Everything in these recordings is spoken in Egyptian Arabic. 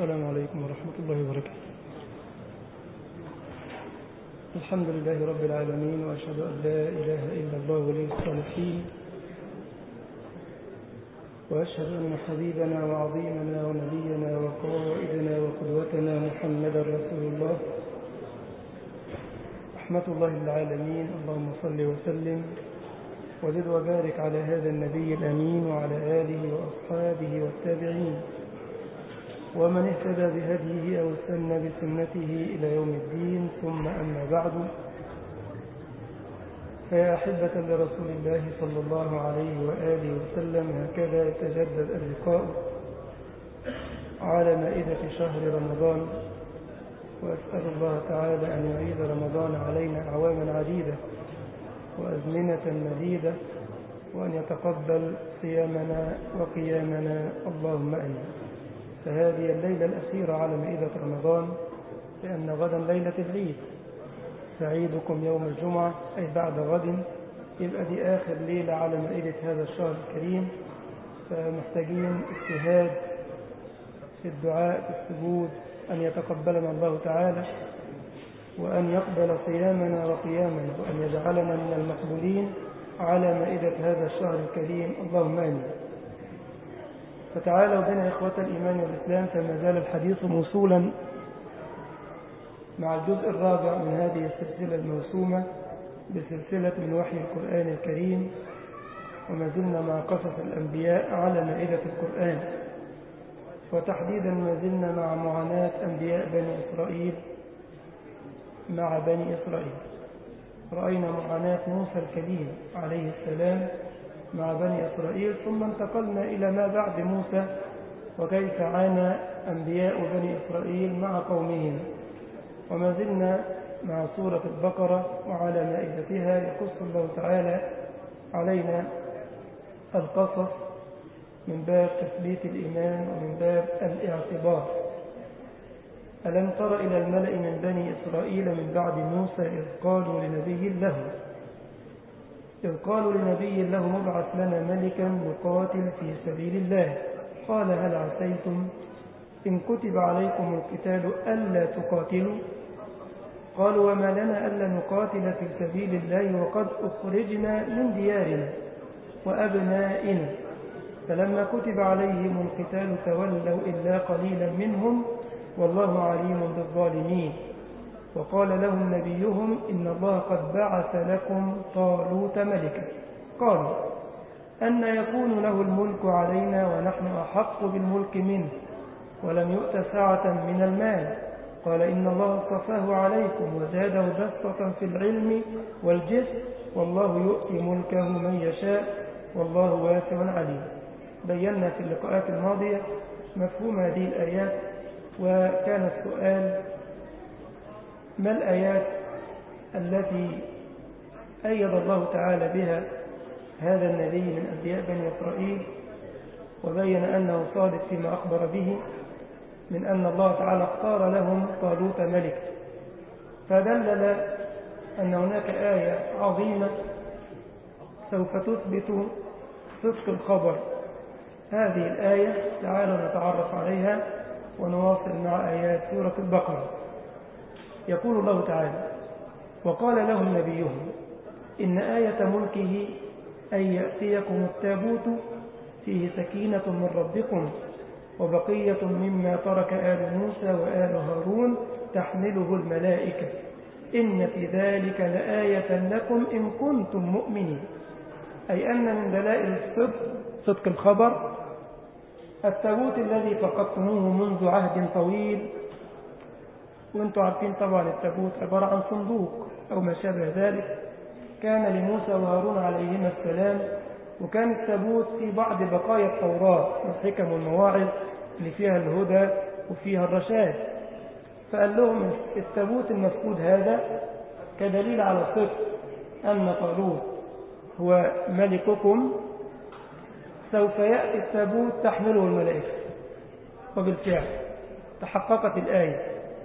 السلام عليكم ورحمة الله وبركاته الحمد لله رب العالمين وأشهد أن لا إله إلا الله ولي الصالحين وأشهد أن حبيبنا وعظيمنا ونبينا وقائدنا وقدوتنا محمدا رسول الله رحمة الله للعالمين اللهم صل وسلم وزد وبارك على هذا النبي الأمين وعلى آله وأصحابه والتابعين ومن اهتدى بهديه أو استنى بسنته إلى يوم الدين ثم أما بعد فيا أحبة لرسول الله صلى الله عليه وآله وسلم هكذا يتجدد اللقاء على مائدة شهر رمضان وأسأل الله تعالى أن يعيد رمضان علينا أعواما عديدة وأزمنة مديدة وأن يتقبل صيامنا وقيامنا اللهم أمين فهذه الليلة الأخيرة على مائدة رمضان لأن غدا ليلة العيد سعيدكم يوم الجمعة أي بعد غد يبقى دي آخر ليلة على مائدة هذا الشهر الكريم فمحتاجين اجتهاد في الدعاء في السجود أن يتقبلنا الله تعالى وأن يقبل صيامنا وقيامنا وأن يجعلنا من المقبولين على مائدة هذا الشهر الكريم اللهم آمين فتعالوا بنا إخوة الإيمان والإسلام فما زال الحديث موصولا مع الجزء الرابع من هذه السلسلة الموسومة بسلسلة من وحي القرآن الكريم وما زلنا مع قصص الأنبياء على مائدة القرآن وتحديدا ما زلنا مع معاناة أنبياء بني إسرائيل مع بني إسرائيل رأينا معاناة موسى الكليم عليه السلام مع بني إسرائيل ثم انتقلنا إلى ما بعد موسى وكيف عانى أنبياء بني إسرائيل مع قومهم وما زلنا مع سورة البقرة وعلى مائدتها يقص الله تعالى علينا القصص من باب تثبيت الإيمان ومن باب الاعتبار ألم تر إلى الملأ من بني إسرائيل من بعد موسى إذ قالوا لنبي له إذ قالوا لنبي له مبعث لنا ملكا نقاتل في سبيل الله قال هل عسيتم إن كتب عليكم القتال ألا تقاتلوا قالوا وما لنا ألا نقاتل في سبيل الله وقد أخرجنا من ديارنا وأبنائنا فلما كتب عليهم القتال تولوا إلا قليلا منهم والله عليم بالظالمين وقال لهم نبيهم إن الله قد بعث لكم طالوت ملكا قالوا أن يكون له الملك علينا ونحن أحق بالملك منه ولم يؤت سعة من المال قال إن الله اصطفاه عليكم وزاده بسطة في العلم والجسم والله يؤتي ملكه من يشاء والله واسع عليم بينا في اللقاءات الماضية مفهوم هذه الآيات وكان السؤال ما الآيات التي أيد الله تعالى بها هذا النبي من أنبياء بني إسرائيل وبين أنه صادق فيما أخبر به من أن الله تعالى اختار لهم طالوت ملك فدلل أن هناك آية عظيمة سوف تثبت صدق الخبر هذه الآية تعالوا نتعرف عليها ونواصل مع آيات سورة البقرة يقول الله تعالى وقال لهم نبيهم إن آية ملكه أن يأتيكم التابوت فيه سكينة من ربكم وبقية مما ترك آل موسى وآل هارون تحمله الملائكة إن في ذلك لآية لكم إن كنتم مؤمنين أي أن من دلائل الصدق صدق الخبر التابوت الذي فقدتموه منذ عهد طويل وانتم عارفين طبعا التابوت عبارة عن صندوق أو ما شابه ذلك كان لموسى وهارون عليهما السلام وكان التابوت في بعض بقايا التوراة والحكم والمواعظ اللي فيها الهدى وفيها الرشاد فقال لهم التابوت المفقود هذا كدليل على صدق أن طالوت هو ملككم سوف يأتي التابوت تحمله الملائكة وبالفعل تحققت الآية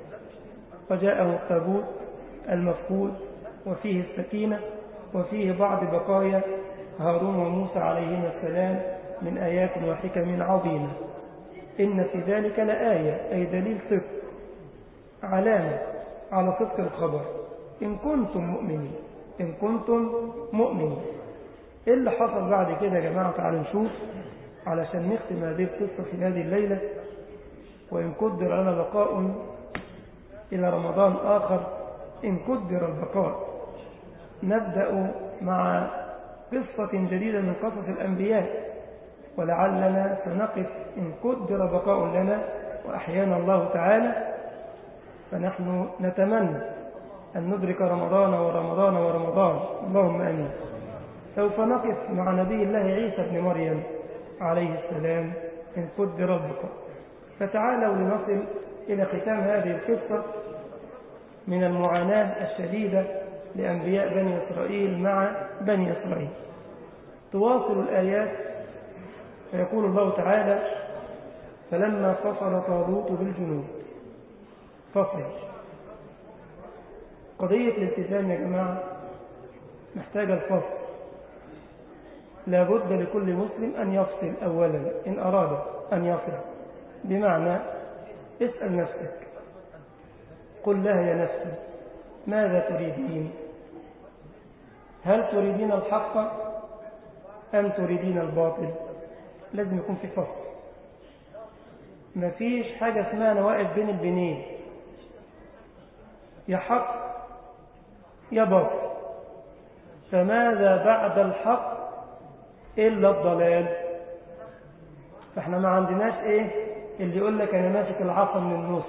فجاءه التابوت المفقود وفيه السكينة وفيه بعض بقايا هارون وموسى عليهما السلام من آيات وحكم عظيمة إن في ذلك لآية أي دليل صدق علامة على صدق الخبر إن كنتم مؤمنين إن كنتم مؤمنين إيه اللي حصل بعد كده يا جماعة تعالوا نشوف علشان نختم هذه القصة في هذه الليلة وإن قدر لنا بقاء إلى رمضان آخر إن قدر البقاء نبدأ مع قصة جديدة من قصص الأنبياء ولعلنا سنقف إن قدر بقاء لنا وأحيانا الله تعالى فنحن نتمنى أن ندرك رمضان ورمضان ورمضان اللهم أمين سوف نقف مع نبي الله عيسى بن مريم عليه السلام إن قدر البقاء فتعالوا لنصل إلى ختام هذه القصة من المعاناة الشديدة لأنبياء بني إسرائيل مع بني إسرائيل تواصل الآيات فيقول الله تعالى فلما فصل طالوت بالجنود فصل قضية الالتزام يا جماعة محتاجة الفصل لابد لكل مسلم أن يفصل أولا إن أراد أن يصل بمعنى اسأل نفسك قل لها يا نفسي ماذا تريدين هل تريدين الحق أم تريدين الباطل لازم يكون في فصل مفيش حاجة اسمها أنا واقف بين البنين يا حق يا باطل فماذا بعد الحق إلا الضلال فاحنا ما عندناش ايه اللي يقول لك انا ماسك العصا من النص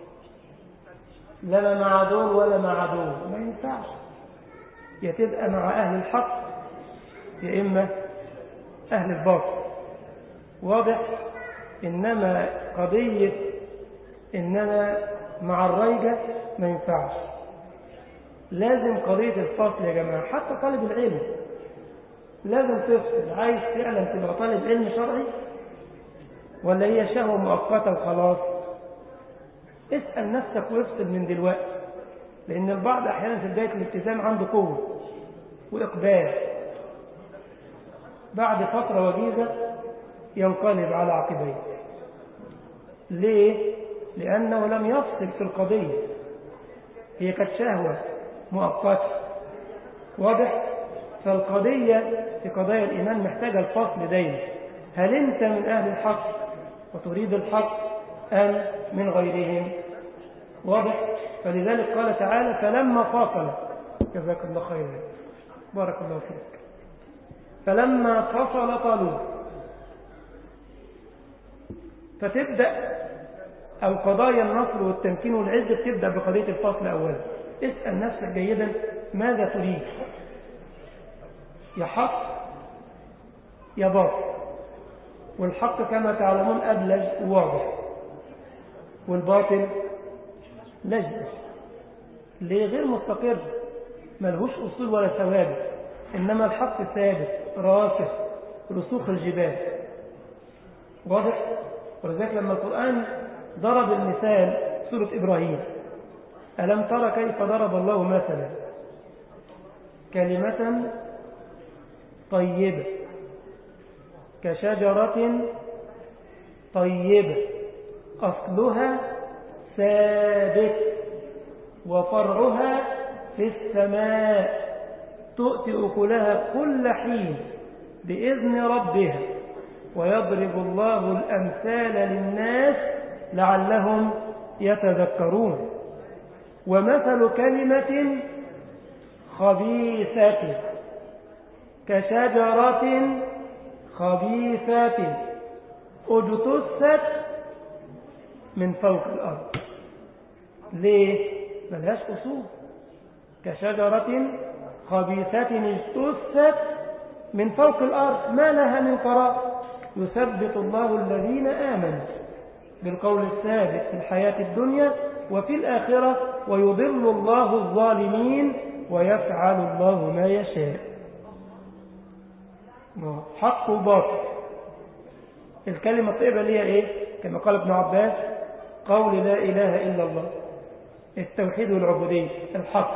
لا انا مع دول ولا مع دول ما ينفعش يا تبقى مع اهل الحق يا اما اهل الباطل واضح انما قضيه اننا مع الريجه ما ينفعش لازم قضيه الفصل يا جماعه حتى طالب العلم لازم تفصل عايز فعلا تبقى طالب علم شرعي ولا هي شهوة مؤقتة وخلاص اسأل نفسك وافصل من دلوقتي لأن البعض أحيانا في بداية الالتزام عنده قوة وإقبال بعد فترة وجيزة ينقلب على عقبيه ليه؟ لأنه لم يفصل في القضية هي كانت شهوة مؤقتة واضح؟ فالقضية في قضايا الإيمان محتاجة الفصل دايما هل أنت من أهل الحق وتريد الحق أم من غيرهم واضح فلذلك قال تعالى فلما فاصل جزاك الله خيرا بارك الله فيك فلما فصل طالوت فتبدأ أو قضايا النصر والتمكين والعز بتبدأ بقضية الفصل أولا اسأل نفسك جيدا ماذا تريد يا حق يا باطل والحق كما تعلمون أبلج وواضح والباطل لجل ليه غير مستقر ملهوش أصول ولا ثوابت إنما الحق ثابت راسخ رسوخ الجبال واضح ولذلك لما القرآن ضرب المثال سورة إبراهيم ألم ترى كيف ضرب الله مثلا كلمة طيبة كشجرة طيبة أصلها ثابت وفرعها في السماء تؤتي أكلها كل حين بإذن ربها ويضرب الله الأمثال للناس لعلهم يتذكرون ومثل كلمة خبيثة كشجرة خبيثة اجتثت من فوق الأرض ليه؟ ملهاش أصول كشجرة خبيثة اجتثت من فوق الأرض ما لها من قرار يثبت الله الذين آمنوا بالقول الثابت في الحياة الدنيا وفي الآخرة ويضل الله الظالمين ويفعل الله ما يشاء حق وباطل الكلمة الطيبة اللي هي ايه كما قال ابن عباس قول لا إله إلا الله التوحيد والعبودية الحق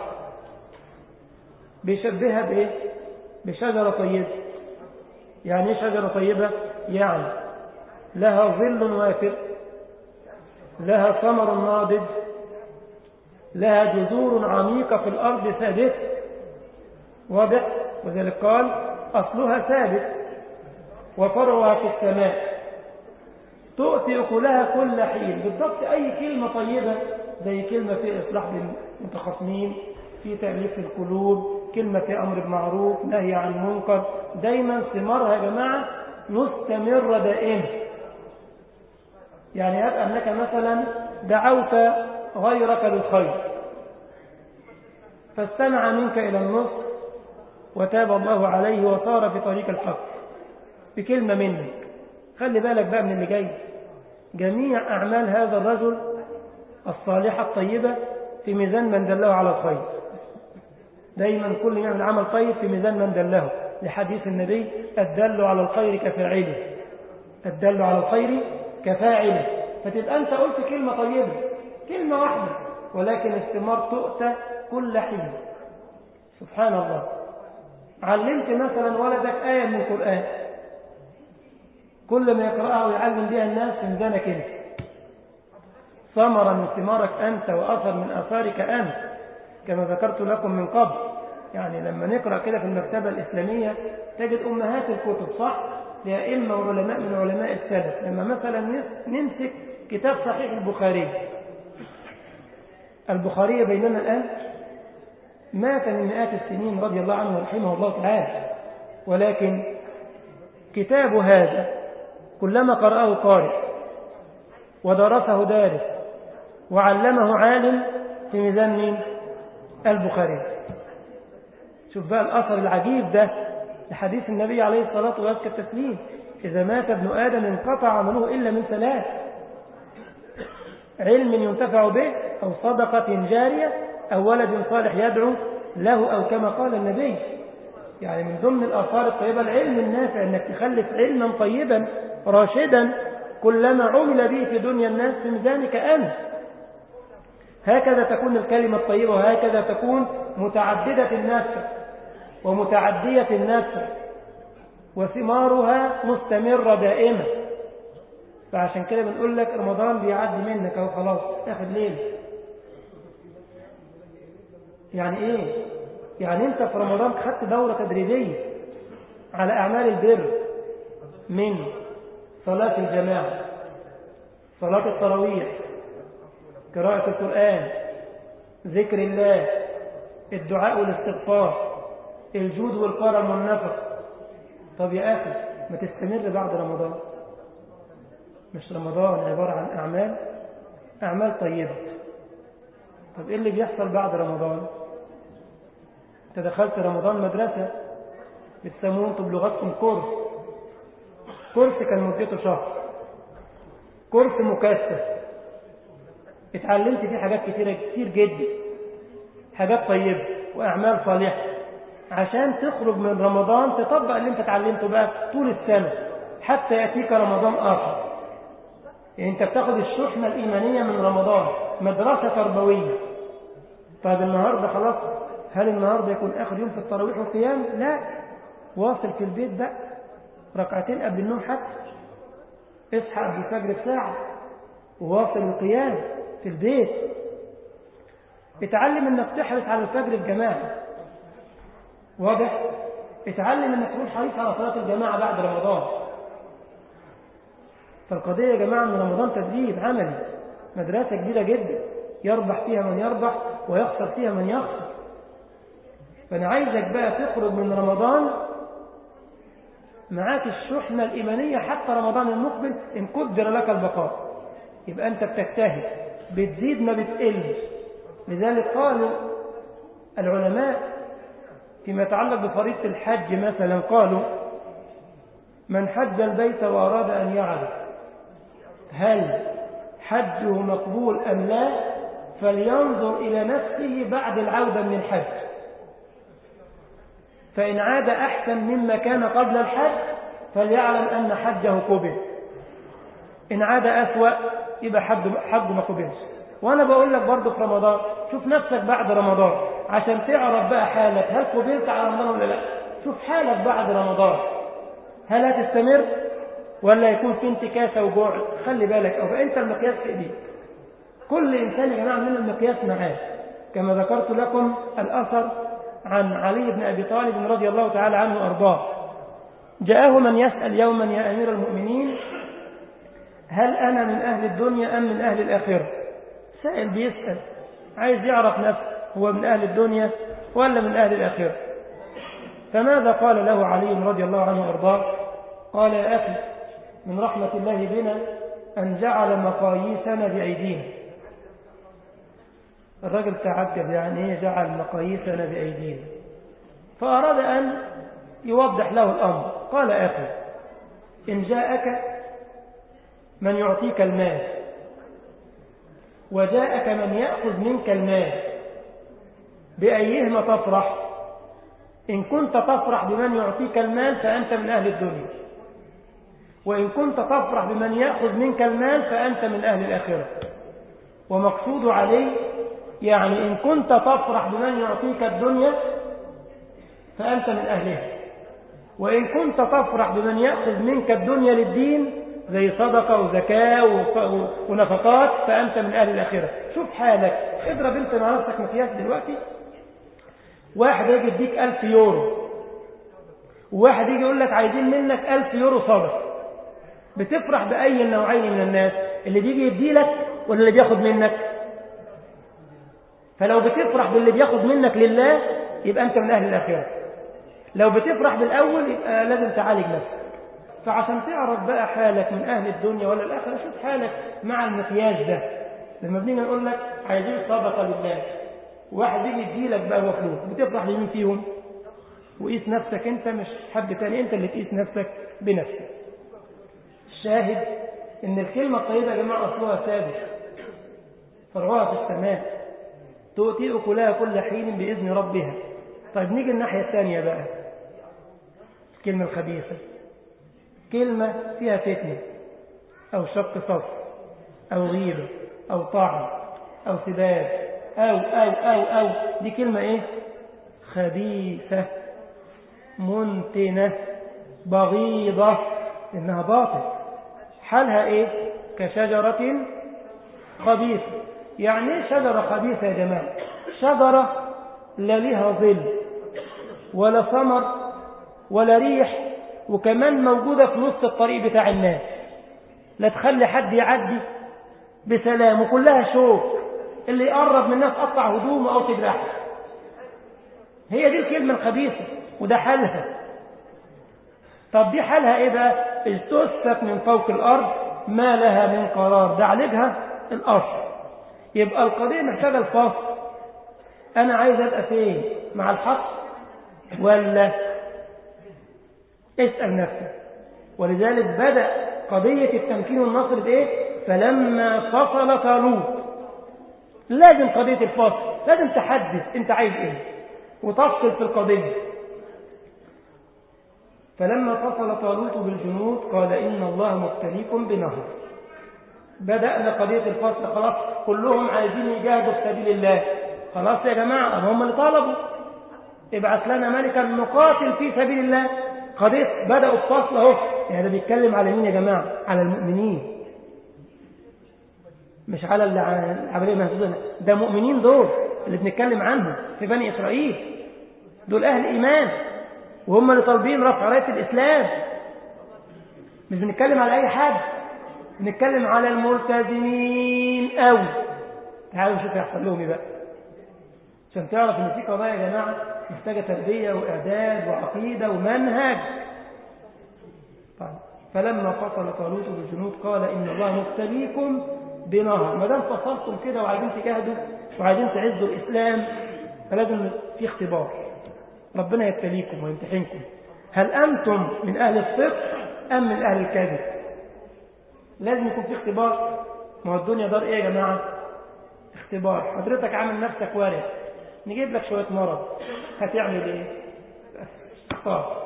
بيشبهها بإيه بشجرة طيبة يعني ايه شجرة طيبة يعني لها ظل وافر لها ثمر ناضج لها جذور عميقة في الأرض ثابتة واضح وذلك قال أصلها ثابت وفرعها في السماء تؤتي أكلها كل حين بالضبط أي كلمة طيبة زي كلمة في إصلاح المتخاصمين في تأليف القلوب كلمة في أمر بمعروف نهي عن منكر دايما ثمارها يا جماعة مستمرة دائما يعني يبقى أنك مثلا دعوت غيرك للخير فاستمع منك إلى النصر وتاب الله عليه وصار في طريق الحق بكلمة منك خلي بالك بقى من اللي جاي جميع أعمال هذا الرجل الصالحة الطيبة في ميزان من دله على الخير دايما كل يعمل عمل طيب في ميزان من دله لحديث النبي الدل على الخير كفاعله الدل على الخير كفاعله فتبقى أنت قلت كلمة طيبة كلمة واحدة ولكن الثمار تؤتى كل حين سبحان الله علمت مثلا ولدك آية من القرآن كل ما يقرأها ويعلم بها الناس في ميزانك انت ثمرا من ثمارك أنت وأثر من أثارك أنت كما ذكرت لكم من قبل يعني لما نقرأ كده في المكتبة الإسلامية تجد أمهات الكتب صح لأئمة وعلماء من علماء السلف لما مثلا نمسك كتاب صحيح البخاري البخاري بيننا الآن مات من مئات السنين رضي الله عنه ورحمه الله تعالى ولكن كتاب هذا كلما قرأه قارئ ودرسه دارس وعلمه عالم في ميزان مين البخاري شوف بقى الأثر العجيب ده لحديث النبي عليه الصلاة والسلام التسليم إذا مات ابن آدم انقطع عمله إلا من ثلاث علم ينتفع به أو صدقة جارية أو ولد صالح يدعو له أو كما قال النبي يعني من ضمن الآثار الطيبة العلم النافع أنك تخلف علما طيبا راشدا كلما عمل به في دنيا الناس في ميزانك أنت هكذا تكون الكلمة الطيبة وهكذا تكون متعددة النفع ومتعدية النفع وثمارها مستمرة دائمة فعشان كده بنقول لك رمضان بيعدي منك اهو خلاص اخر ليل يعني ايه يعني انت في رمضان خدت دورة تدريبية على اعمال البر من صلاة الجماعة صلاة التراويح قراءة القرآن ذكر الله الدعاء والاستغفار الجود والكرم والنفق طب يا أخي ما تستمر بعد رمضان مش رمضان عبارة عن أعمال أعمال طيبة طب إيه اللي بيحصل بعد رمضان انت دخلت رمضان مدرسة بتسموه انتوا بلغتكم كورس كورس كان مدته شهر كورس مكثف اتعلمت فيه حاجات كتيرة كتير جدا حاجات طيبة وأعمال صالحة عشان تخرج من رمضان تطبق اللي انت اتعلمته بقى طول السنة حتى يأتيك رمضان آخر يعني انت بتاخد الشحنة الإيمانية من رمضان مدرسة تربوية طيب النهاردة خلاص هل النهاردة يكون آخر يوم في التراويح والقيام لا واصل في البيت بقى ركعتين قبل النوم حتى اصحى قبل الفجر بساعة وواصل القيام في البيت اتعلم انك تحرص على الفجر الجماعة واضح اتعلم انك تكون حريص على صلاة الجماعة بعد رمضان فالقضية يا جماعة من رمضان تدريب عملي مدرسة كبيرة جدا يربح فيها من يربح ويخسر فيها من يخسر فأنا عايزك بقى تخرج من رمضان معاك الشحنة الإيمانية حتى رمضان المقبل إن قدر لك البقاء يبقى أنت بتجتهد بتزيد ما بتقلش لذلك قالوا العلماء فيما يتعلق بفريضة الحج مثلا قالوا من حج البيت وأراد أن يعرف هل حجه مقبول أم لا فلينظر إلى نفسه بعد العودة من الحج فإن عاد أحسن مما كان قبل الحج فليعلم أن حجه قبل إن عاد أسوأ يبقى حج حج ما قبلش وأنا بقول لك برضه في رمضان شوف نفسك بعد رمضان عشان تعرف بقى حالك هل قبلت على رمضان ولا لا شوف حالك بعد رمضان هل هتستمر ولا يكون في انتكاسة وجوع خلي بالك أو أنت المقياس في إيديك كل إنسان يا جماعة من المقياس معاه كما ذكرت لكم الأثر عن علي بن أبي طالب رضي الله تعالى عنه وأرضاه جاءه من يسأل يوما يا أمير المؤمنين هل أنا من أهل الدنيا أم من أهل الآخرة سائل بيسأل عايز يعرف نفسه هو من أهل الدنيا ولا من أهل الآخرة فماذا قال له علي رضي الله عنه وأرضاه قال يا أخي من رحمة الله بنا أن جعل مقاييسنا بأيدينا الرجل تعجب يعني ايه جعل مقاييسنا بأيدينا فأراد أن يوضح له الأمر قال أخي إن جاءك من يعطيك المال وجاءك من يأخذ منك المال بأيهما تفرح إن كنت تفرح بمن يعطيك المال فأنت من أهل الدنيا وإن كنت تفرح بمن يأخذ منك المال فأنت من أهل الآخرة ومقصود عليه يعني إن كنت تفرح بمن يعطيك الدنيا فأنت من أهلها وإن كنت تفرح بمن يأخذ منك الدنيا للدين زي صدقة وزكاة ونفقات فأنت من أهل الآخرة شوف حالك اضرب انت مع نفسك مقياس دلوقتي واحد يجي يديك ألف يورو وواحد يجي يقول لك عايزين منك ألف يورو صدقة بتفرح بأي النوعين من الناس اللي بيجي يديلك ولا اللي بياخد منك فلو بتفرح باللي بياخد منك لله يبقى أنت من أهل الآخرة لو بتفرح بالأول يبقى لازم تعالج نفسك فعشان تعرف بقى حالك من أهل الدنيا ولا الآخرة شوف حالك مع المقياس ده لما بنيجي نقول لك عايزين صدقة لله واحد يجي يديلك بقى هو فلوس بتفرح لمين فيهم وقيس نفسك انت مش حد تاني انت اللي تقيس نفسك بنفسك الشاهد ان الكلمة الطيبة يا جماعة أصلها ثابت فرعها في السماء تؤتي أكلها كل حين بإذن ربها طيب نيجي الناحية الثانية بقى الكلمة الخبيثة كلمة فيها فتنة أو شق صف أو غيبة أو طعن أو سباب أو أو أو أو دي كلمة إيه خبيثة منتنة بغيضة إنها باطل حالها إيه كشجرة خبيثة يعني إيه شجرة خبيثة يا جماعة شجرة لا لها ظل ولا ثمر ولا ريح وكمان موجودة في نص الطريق بتاع الناس لا تخلي حد يعدي بسلام وكلها شوك اللي يقرب من الناس قطع هدومه أو تجرحه هي دي الكلمة الخبيثة وده حالها طب دي حالها ايه بقى اجتثت من فوق الارض ما لها من قرار ده عالجها الاصل يبقى القضية محتاجة الفصل انا عايز ابقى فين مع الحق ولا اسأل نفسك ولذلك بدأ قضية التمكين والنصر بايه فلما فصل طالوت لازم قضية الفصل لازم تحدث انت عايز ايه وتفصل في القضية فلما فصل طالوت بالجنود قال إن الله مبتليكم بنهر بدأنا قضية الفصل خلاص كلهم عايزين يجاهدوا في سبيل الله خلاص يا جماعة هم اللي طلبوا ابعث لنا ملكا نقاتل في سبيل الله قضية بدأوا الفصل اهو يعني ده بيتكلم على مين يا جماعة على المؤمنين مش على العملية المهزوزة ده مؤمنين دول اللي بنتكلم عنهم في بني إسرائيل دول أهل إيمان وهم اللي طالبين رفع راية الإسلام مش بنتكلم على أي حد بنتكلم على الملتزمين قوي تعالوا نشوف يحصل لهم ايه بقى عشان تعرف ان في قضايا يا جماعه محتاجه تربيه واعداد وعقيده ومنهج طيب فلما فصل طالوت بالجنود قال ان الله مبتليكم بنهر ما دام فصلتم كده وعايزين تجاهدوا وعايزين تعزوا الاسلام فلازم في اختبار ربنا يبتليكم ويمتحنكم هل أنتم من أهل الصدق أم من أهل الكذب لازم يكون في اختبار ما هو الدنيا دار إيه يا جماعة اختبار حضرتك عامل نفسك ورق نجيب لك شوية مرض هتعمل إيه اختار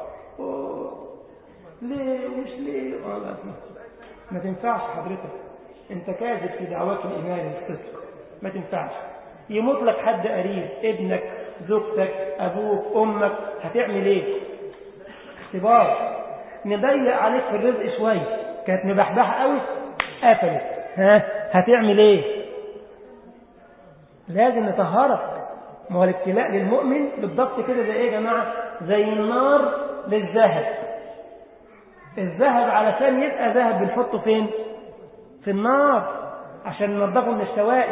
ليه ومش ليه ما تنفعش حضرتك انت كاذب في دعواك الإيمان والصدق ما تنفعش يموت لك حد قريب ابنك زوجتك أبوك أمك هتعمل إيه اختبار نضيق عليك في الرزق شوية كانت مبحبحة قوي قفلت ها هتعمل ايه لازم نطهرك ما هو الابتلاء للمؤمن بالضبط كده زي ايه يا جماعة زي النار للذهب الذهب علشان يبقى ذهب بنحطه فين في النار عشان ننضفه من الشوائب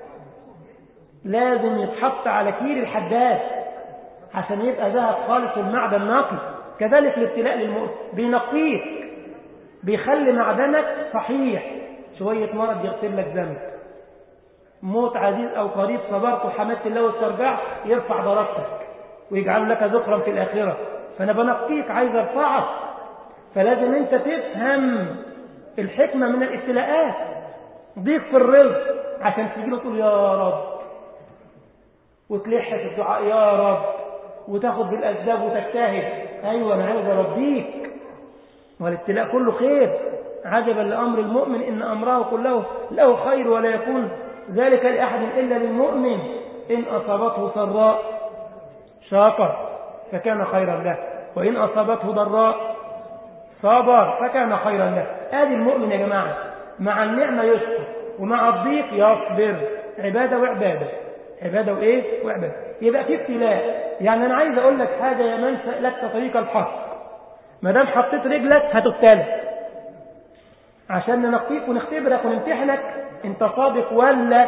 لازم يتحط على كير الحداد عشان يبقى ذهب خالص المعدن نقي كذلك الابتلاء للمؤمن بينقيك بيخلي معدنك صحيح شوية مرض يغفر لك ذنب موت عزيز أو قريب صبرت وحمدت الله واسترجعت يرفع درجتك ويجعل لك ذكرا في الآخرة فأنا بنقيك عايز أرفعك فلازم أنت تفهم الحكمة من الابتلاءات ضيق في الرزق عشان تجي له تقول يا رب وتلح في الدعاء يا رب وتاخد بالأسباب وتجتهد أيوة أنا عايز أربيك والابتلاء كله خير عجبا لأمر المؤمن إن أمره كله له خير ولا يكون ذلك لأحد إلا للمؤمن إن أصابته سراء شاكر فكان خيرا له وإن أصابته ضراء صبر فكان خيرا له آدي المؤمن يا جماعة مع النعمة يشكر ومع الضيق يصبر عبادة وعبادة عبادة وإيه وعبادة يبقى في ابتلاء يعني أنا عايز أقول لك حاجة يا من سألك طريق الحق ما دام حطيت رجلك هتبتلى عشان ننقيك ونختبرك ونمتحنك انت صادق ولا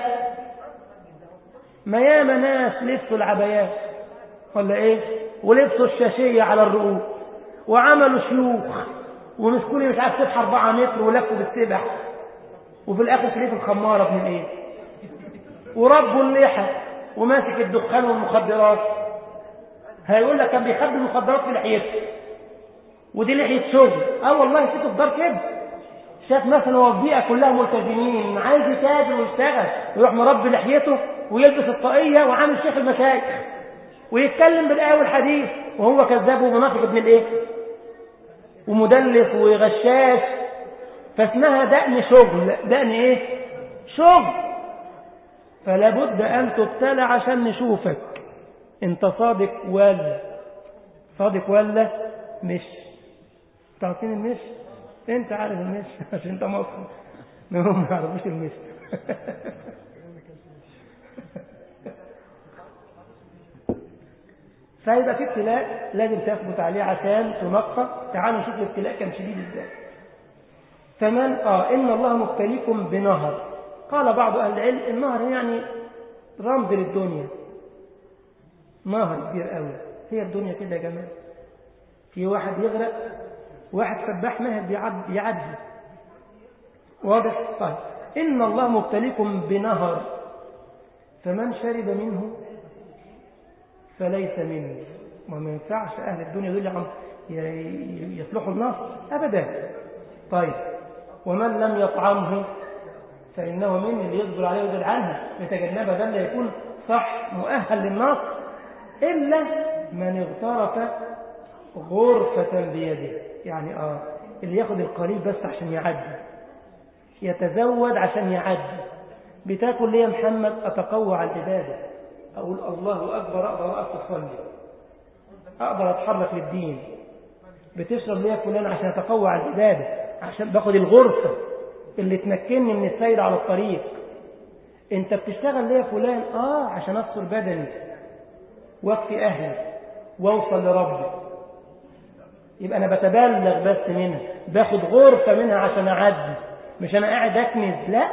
ما ياما ناس لبسوا العبايات ولا ايه ولبسوا الشاشية على الرؤوس وعملوا شيوخ ومسكوني مش عارف سبحة 4 متر ولفوا بالسبح وفي الاخر تلاقيه الخمارة ابن الايه وربوا اللحى وماسك الدخان والمخدرات هيقول لك كان بيخبي المخدرات في لحيته ودي لحية شغل اه والله سيته في دار كده شاف مثلا هو في بيئة كلها ملتزمين عايز يتاجر ويشتغل ويروح مربي لحيته ويلبس الطاقية وعامل شيخ المشايخ ويتكلم بالآية والحديث وهو كذاب ومنافق ابن الايه ومدلس وغشاش فاسمها دقن شغل دقن ايه شغل فلا بد ان تبتلى عشان نشوفك انت صادق ولا صادق ولا مش تعرفين المش انت عارف المش عشان انت مصري ما هم ما يعرفوش المش فيبقى في ابتلاء لازم تثبت عليه عشان تنقى تعالوا نشوف الابتلاء كان شديد ازاي فمن اه ان الله مبتليكم بنهر قال بعض اهل العلم النهر يعني رمز للدنيا نهر كبير قوي هي الدنيا كده يا جماعه في واحد يغرق واحد سباح ماهر بيعدي يعدي واضح طيب ان الله مبتليكم بنهر فمن شرب منه فليس مني وما ينفعش أهل الدنيا دول عم يصلحوا النصر أبدا طيب ومن لم يطعمه فإنه مني اللي يصبر عليه ويجد عنها يتجنبها ده اللي يكون صح مؤهل للنصر إلا من اغترف غرفة بيده يعني آه اللي ياخد القليل بس عشان يعدي يتزود عشان يعدي بتاكل ليه يا محمد أتقوى على العبادة أقول الله أكبر أقدر أقف أصلي أقدر أتحرك للدين بتشرب ليه فلان عشان أتقوى على العبادة عشان باخد الغرفة اللي تمكنني من السير على الطريق انت بتشتغل ليه فلان آه عشان أستر بدني واكفي أهلي واوصل لربي يبقى أنا بتبلغ بس منها باخد غرفة منها عشان أعدي مش أنا قاعد أكنز لا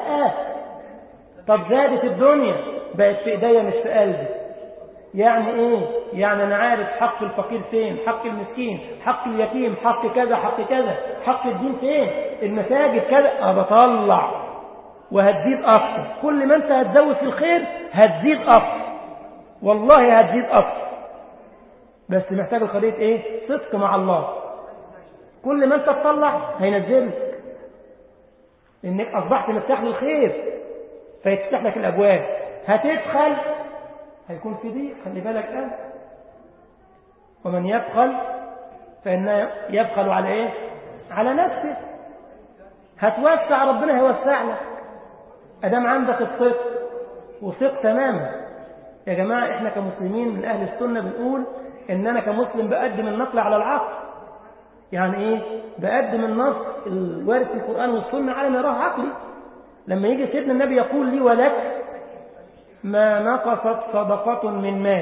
طب زادت الدنيا بقت في ايديا مش في قلبي يعني ايه يعني انا عارف حق الفقير فين حق المسكين حق اليتيم حق كذا حق كذا حق الدين فين المساجد كذا بطلع وهتزيد اكتر كل ما انت هتزود في الخير هتزيد اكتر والله هتزيد اكتر بس محتاج القضيه ايه صدق مع الله كل ما انت تطلع هينزلك انك اصبحت مفتاح للخير فيتفتح لك الابواب هتدخل هيكون في ضيق خلي بالك أنت ومن يبخل فإنه يبخل على إيه على نفسه هتوسع ربنا هيوسع لك أدام عندك الصدق وثق تماما يا جماعة إحنا كمسلمين من أهل السنة بنقول إن أنا كمسلم بقدم النقل على العقل يعني ايه بقدم النص الوارد في القرآن والسنة على ما يراه عقلي لما يجي سيدنا النبي يقول لي ولك ما نقصت صدقة من مال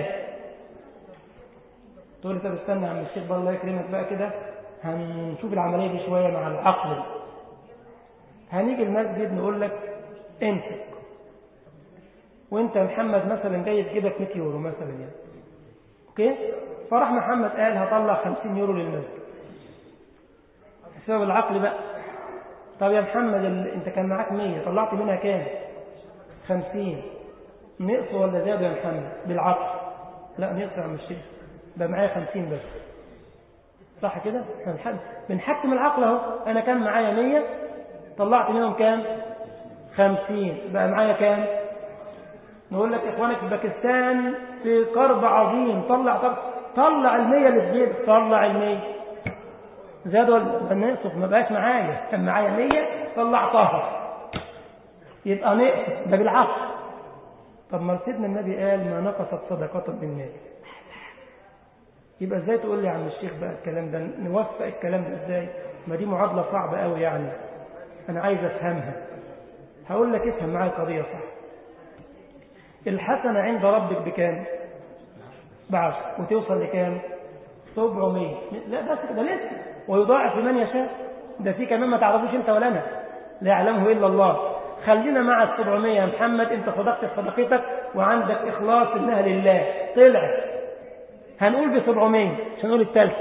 تقول لي طب استنى يا عم الشيخ بقى الله يكرمك بقى كده هنشوف العملية دي شوية مع العقل هنيجي المسجد نقول لك انفق وانت محمد مثلا جاي في جيبك 100 يورو مثلا يعني اوكي فراح محمد قال هطلع 50 يورو للمسجد بسبب العقل بقى طب يا محمد ال... انت كان معاك 100 طلعت منها كام 50 نقص ولا زاد يا محمد بالعقل لا نقص يا عم الشيخ بقى معايا 50 بس صح كده بنحكم العقل اهو انا كان معايا 100 طلعت منهم كام 50 بقى معايا كام نقول لك اخوانك في باكستان في قرب عظيم طلع طلع, طلع المية اللي في جيبك طلع المية زاد ولا نقص ما بقاش معايا كان معايا مية طلعتها يبقى نقص ده بالعقل طب ما سيدنا النبي قال ما نقصت صدقة من مال يبقى ازاي تقول لي يا عم الشيخ بقى الكلام ده نوفق الكلام ده ازاي ما دي معادلة صعبة قوي يعني انا عايز افهمها هقول لك افهم معايا القضية صح الحسنة عند ربك بكام بعشر وتوصل لكام 700 لا بس ده لسه ويضاعف لمن يشاء ده في كمان ما تعرفوش انت ولا انا لا يعلمه الا الله خلينا مع ال 700 يا محمد انت صدقت في صدقتك وعندك اخلاص انها لله طلعت هنقول ب 700 مش هنقول الثالث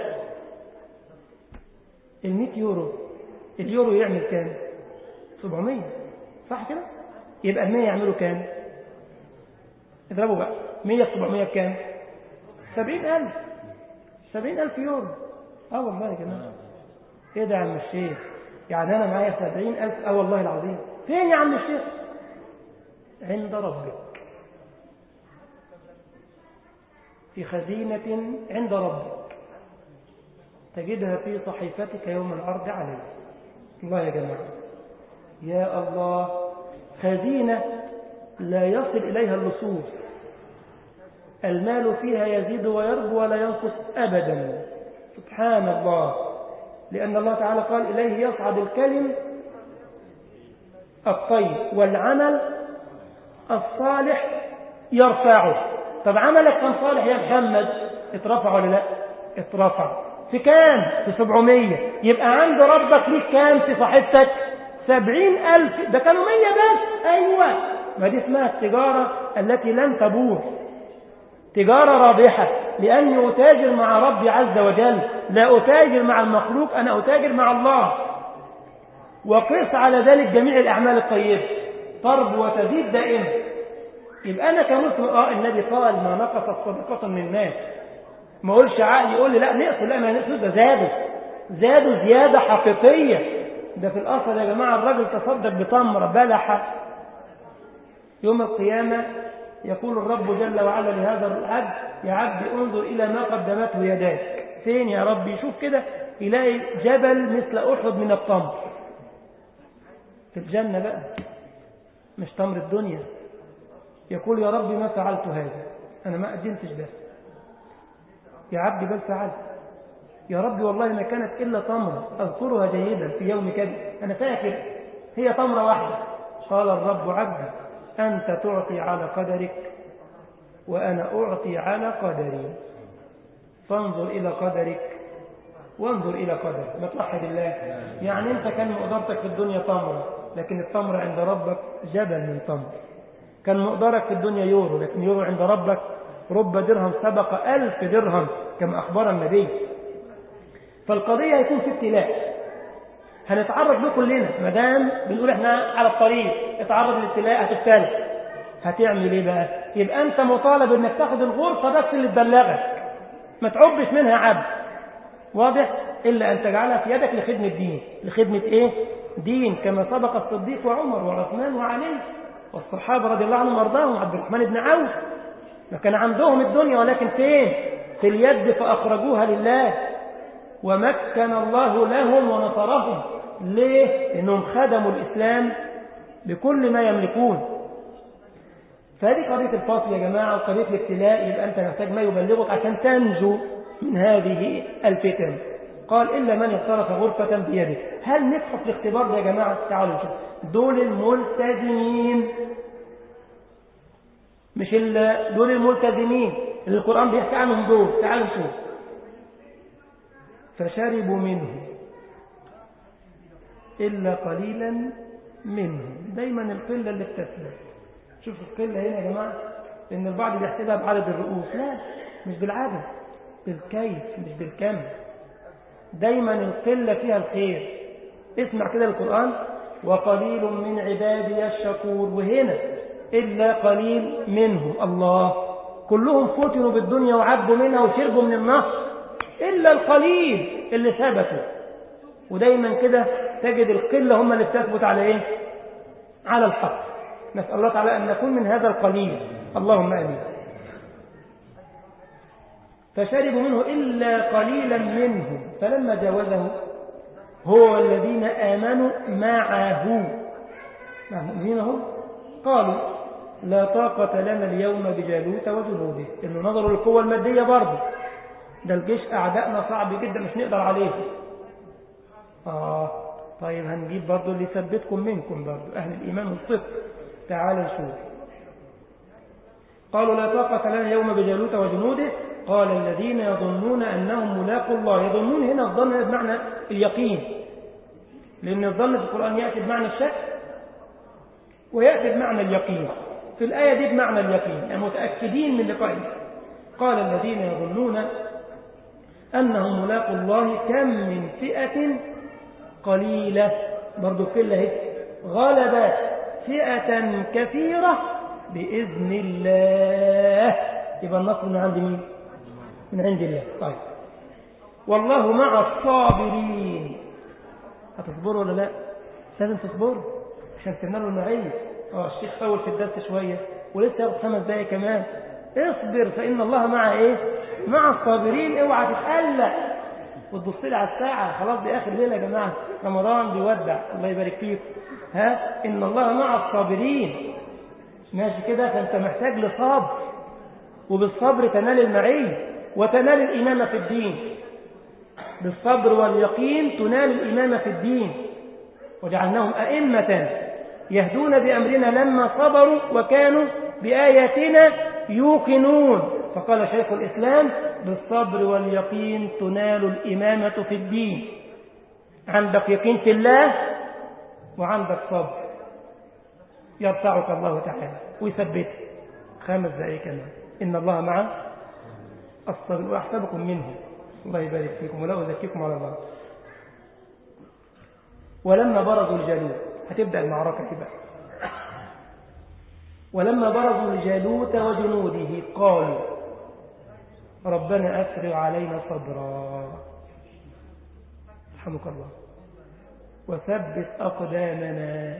ال 100 يورو اليورو يعمل كام 700 صح كده يبقى ال 100 يعملوا كام اضربوا بقى 100 في 700 بكام 70000 70000 يورو اه والله يا جماعه ايه ده يا عم الشيخ يعني انا معايا 70000 اه والله العظيم فين يا عم الشيخ عند ربك في خزينة عند ربك تجدها في صحيفتك يوم العرض عليه الله يا جماعة يا الله خزينة لا يصل إليها اللصوص المال فيها يزيد ويربو ولا ينقص أبدا سبحان الله لأن الله تعالى قال إليه يصعد الكلم الطيب والعمل الصالح يرفعه طب عملك كان صالح يا محمد اترفع ولا لا اترفع في كام في 700 يبقى عند ربك ليك كام في صحيفتك سبعين ألف ده كانوا مية بس أيوة ما دي اسمها التجارة التي لن تبور تجارة رابحة لأني أتاجر مع ربي عز وجل لا أتاجر مع المخلوق أنا أتاجر مع الله وقس على ذلك جميع الأعمال الطيبة ترب وتزيد دائما يبقى أنا كمسلم آه النبي قال ما نقصت صدقة من مال ما أقولش عقلي يقول لي لا نقص لا ما نقص ده زادوا زادوا زيادة حقيقية ده في الأصل يا جماعة الرجل تصدق بتمرة بلح يوم القيامة يقول الرب جل وعلا لهذا العبد يا عبد انظر إلى ما قدمته يداك فين يا رب يشوف كده يلاقي جبل مثل أحد من التمر في الجنة بقى مش تمر الدنيا يقول يا رب ما فعلت هذا أنا ما قدمتش ده يا عبدي بل فعلت يا رب والله ما كانت إلا تمرة أذكرها جيدا في يوم كذا أنا فاكر هي تمرة واحدة قال الرب عبدي أنت تعطي على قدرك وأنا أعطي على قدري فانظر إلى قدرك وانظر إلى قدرك ما توحد الله يعني أنت كان مقدرتك في الدنيا تمرة لكن التمر عند ربك جبل من تمر كان مقدرك في الدنيا يورو لكن يورو عند ربك رب درهم سبق ألف درهم كما أخبر النبي فالقضية هيكون في ابتلاء هنتعرض له كلنا ما دام بنقول احنا على الطريق اتعرض للابتلاء هتبتلى هتعمل ايه بقى يبقى انت مطالب انك تاخد الغرفة بس اللي تبلغك ما تعبش منها عبد واضح الا ان تجعلها في يدك لخدمة دين لخدمة ايه دين كما سبق الصديق وعمر وعثمان وعلي والصحابة رضي الله عنهم وارضاهم عبد الرحمن بن عوف ما كان عندهم الدنيا ولكن فين في اليد فأخرجوها لله ومكن الله لهم ونصرهم ليه؟ لأنهم خدموا الإسلام بكل ما يملكون فهذه قضية الفصل يا جماعة وقضية الابتلاء يبقى أنت محتاج ما يبلغك عشان تنجو من هذه الفتن قال إلا من اغترف غرفة بيده هل نفحص الاختبار ده يا جماعة تعالوا نشوف دول الملتزمين مش دول الملتزمين اللي القرآن بيحكي عنهم دول تعالوا نشوف فشربوا منه إلا قليلا منهم دايما القلة اللي بتثبت شوف القلة هنا يا جماعة إن البعض بيحسبها بعدد الرؤوس لا مش بالعدد بالكيف مش بالكم دايما القلة فيها الخير اسمع كده القرآن وقليل من عبادي الشكور وهنا إلا قليل منهم الله كلهم فتنوا بالدنيا وعبوا منها وشربوا من النهر إلا القليل اللي ثبتوا ودايما كده تجد القلة هم اللي بتثبت على إيه على الحق نسأل الله تعالى أن نكون من هذا القليل اللهم آمين فشربوا منه إلا قليلا منهم فلما جاوزه هو الذين آمنوا معه مع المؤمنين هم قالوا لا طاقة لنا اليوم بجالوت وجنوده إنه نظروا للقوة المادية برضه ده الجيش أعدائنا صعب جدا مش نقدر عليه آه طيب هنجيب برضه اللي يثبتكم منكم برضه أهل الإيمان والصدق تعالوا نشوف قالوا لا طاقة لنا اليوم بجالوت وجنوده قال الذين يظنون أنهم ملاقوا الله يظنون هنا الظن بمعنى اليقين لأن الظن في القرآن يأتي بمعنى الشك ويأتي بمعنى اليقين في الآية دي بمعنى اليقين يعني متأكدين من لقائه قال الذين يظنون أنهم ملاقوا الله كم من فئة قليلة برضو قلة هي غلبت فئة كثيرة بإذن الله يبقى النصر من عند مين من عند الله طيب والله مع الصابرين هتصبروا ولا لا لازم تصبروا عشان تنالوا المعية اه الشيخ طول في الدرس شوية ولسه ياخد خمس دقايق كمان اصبر فإن الله مع ايه مع الصابرين اوعى تتقلق وتبص لي على الساعة خلاص دي آخر ليلة يا جماعة رمضان بيودع الله يبارك فيكم ها إن الله مع الصابرين ماشي كده فأنت محتاج لصبر وبالصبر تنال المعية وتنال الإمامة في الدين بالصبر واليقين تنال الإمامة في الدين وجعلناهم أئمة يهدون بأمرنا لما صبروا وكانوا بآياتنا يوقنون فقال شيخ الإسلام بالصبر واليقين تنال الإمامة في الدين عندك يقين في الله وعندك صبر يرفعك الله تعالى ويثبتك خمس دقائق كمان إن الله مع الصبر وأحسبكم منه الله يبارك فيكم ولا أزكيكم على الله ولما برزوا الجالوت هتبدأ المعركة بقى ولما برزوا لجالوت وجنوده قالوا ربنا أفرغ علينا صبرا رحمك الله وثبت أقدامنا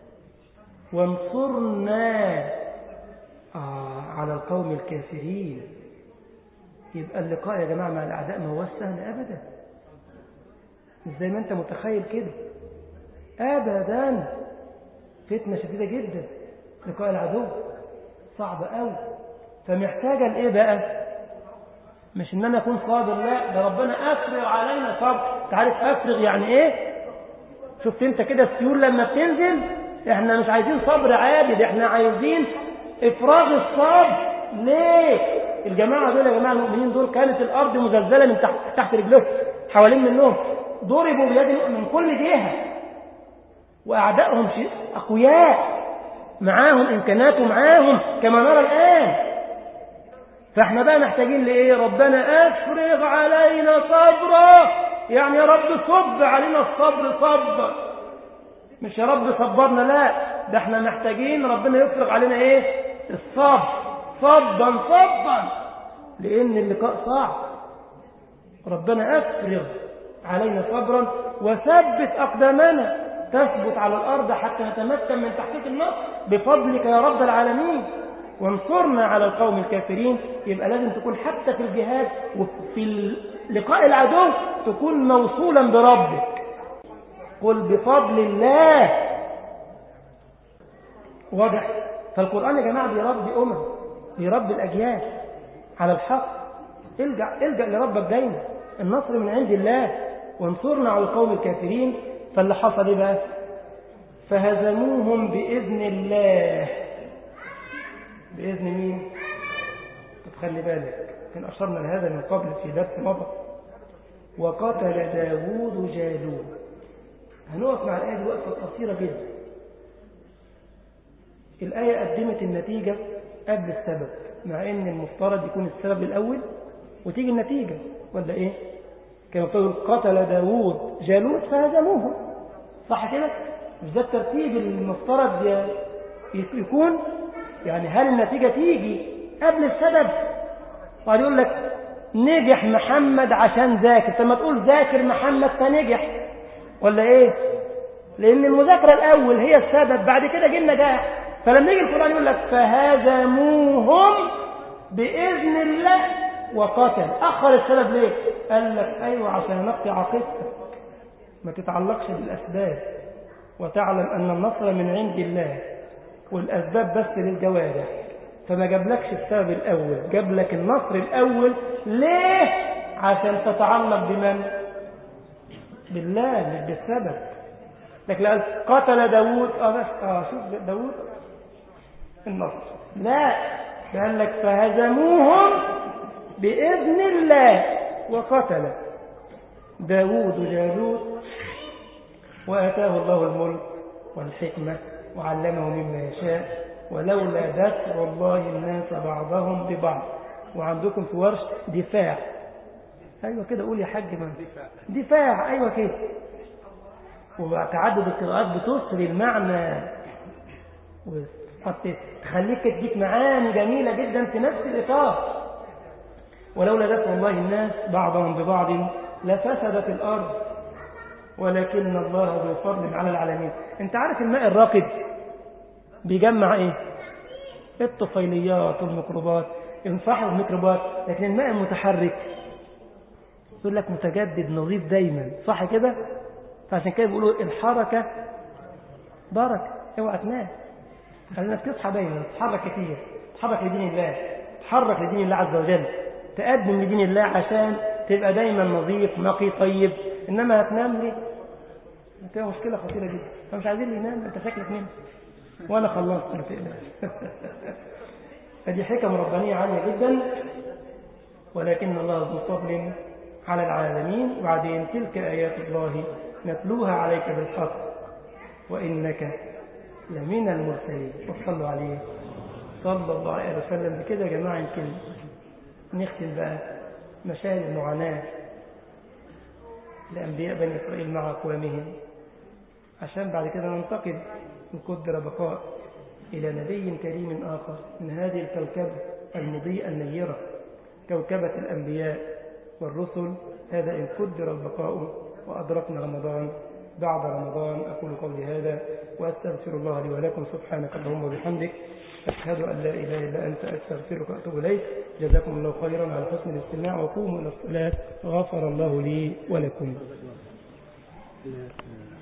وانصرنا آه على القوم الكافرين يبقى اللقاء يا جماعة مع الأعداء ما هو سهل أبدا مش زي ما أنت متخيل كده أبدا فتنة شديدة جدا لقاء العدو صعب قوي فمحتاجة لإيه بقى مش إن أنا أكون صابر لا ده ربنا أفرغ علينا صبر تعرف أفرغ يعني إيه شفت أنت كده السيول لما بتنزل إحنا مش عايزين صبر عادي ده إحنا عايزين إفراغ الصبر ليه الجماعة دول يا جماعة المؤمنين دول كانت الأرض مزلزلة من تحت, تحت رجلهم حوالين منهم ضربوا بيد من كل جهة وأعدائهم أقوياء معاهم إمكانات ومعاهم كما نرى الآن فاحنا بقى محتاجين لإيه ربنا أفرغ علينا صبرا يعني يا رب صب علينا الصبر صب مش يا رب صبرنا لا ده احنا محتاجين ربنا يفرغ علينا ايه الصبر صبا صبا لأن اللقاء صعب ربنا أفرغ علينا صبرا وثبت أقدامنا تثبت على الأرض حتى نتمكن من تحقيق النصر بفضلك يا رب العالمين وانصرنا على القوم الكافرين يبقى لازم تكون حتى في الجهاد وفي لقاء العدو تكون موصولا بربك قل بفضل الله واضح فالقرآن يا جماعة بيربي أمم بيربي الأجيال على الحق الجأ, الجأ لربك دايما النصر من عند الله وانصرنا على القوم الكافرين فاللي حصل إيه بقى فهزموهم بإذن الله بإذن مين خلي بالك كان أشرنا لهذا من قبل في درس مضى وقتل داوود جالوت هنقف مع الآية دي وقفة قصيرة جدا الآية قدمت النتيجة قبل السبب مع ان المفترض يكون السبب الأول وتيجي النتيجة ولا إيه كانوا بتقول قتل داوود جالوت فهزموه صح كده مش ده الترتيب المفترض يكون يعني هل النتيجة تيجي قبل السبب وقال يقول لك نجح محمد عشان ذاكر فما تقول ذاكر محمد فنجح ولا ايه لان المذاكرة الاول هي السبب بعد كده جه النجاح فلما يجي القرآن يقول لك فهزموهم بإذن الله وقتل أخر السبب ليه قال لك أيوة عشان نقطع عقيدتك ما تتعلقش بالأسباب وتعلم أن النصر من عند الله والأسباب بس للجوارح فما جابلكش السبب الأول جاب لك النصر الأول ليه عشان تتعلق بمن بالله مش بالسبب لكن قال قتل داوود اه بس اه شوف داوود النصر لا قال لك فهزموهم بإذن الله وقتل داوود جالوت وآتاه الله الملك والحكمة وعلمه مما يشاء ولولا دفع الله الناس بعضهم ببعض وعندكم في ورش دفاع أيوة كده قول يا حاج من دفاع دفاع أيوة كده وتعدد القراءات بتسري المعنى تخليك تديك معاني جميلة جدا في نفس الإطار ولولا دفع الله الناس بعضهم ببعض لفسدت الأرض ولكن الله ذو فضل على العالمين انت عارف الماء الراكد بيجمع ايه الطفيليات والميكروبات ينصحوا الميكروبات لكن الماء المتحرك يقول لك متجدد نظيف دايما صح كده فعشان كده بيقولوا الحركة بركة اوعى تنام خلينا تصحى دايما تتحرك كتير تتحرك لدين الله تتحرك لدين الله عز وجل تقدم لدين الله عشان تبقى دايما نظيف نقي طيب انما هتنام ليه هتبقى مشكلة خطيرة جدا فمش عايزين اللي ينام انت شكلك نام وانا خلصت ما تقلقش فدي حكم ربانية عالية جدا ولكن الله ذو فضل على العالمين وبعدين تلك آيات الله نتلوها عليك بالحق وإنك لمن المرسلين وصلوا عليه صلى الله عليه وسلم بكده يا جماعة يمكن نختم بقى مشاهد المعاناة لأنبياء بني إسرائيل مع أقوامهم عشان بعد كده ننتقل إن قدر بقاء إلى نبي كريم آخر من هذه الكوكبة المضيئة النيرة كوكبة الأنبياء والرسل هذا إن قدر البقاء وأدركنا رمضان بعد رمضان أقول قولي هذا وأستغفر الله لي ولكم سبحانك اللهم وبحمدك أشهد أن لا إله إلا أنت أستغفرك وأتوب إليك جزاكم الله خيرا على حسن الاستماع وقوموا إلى الصلاة غفر الله لي ولكم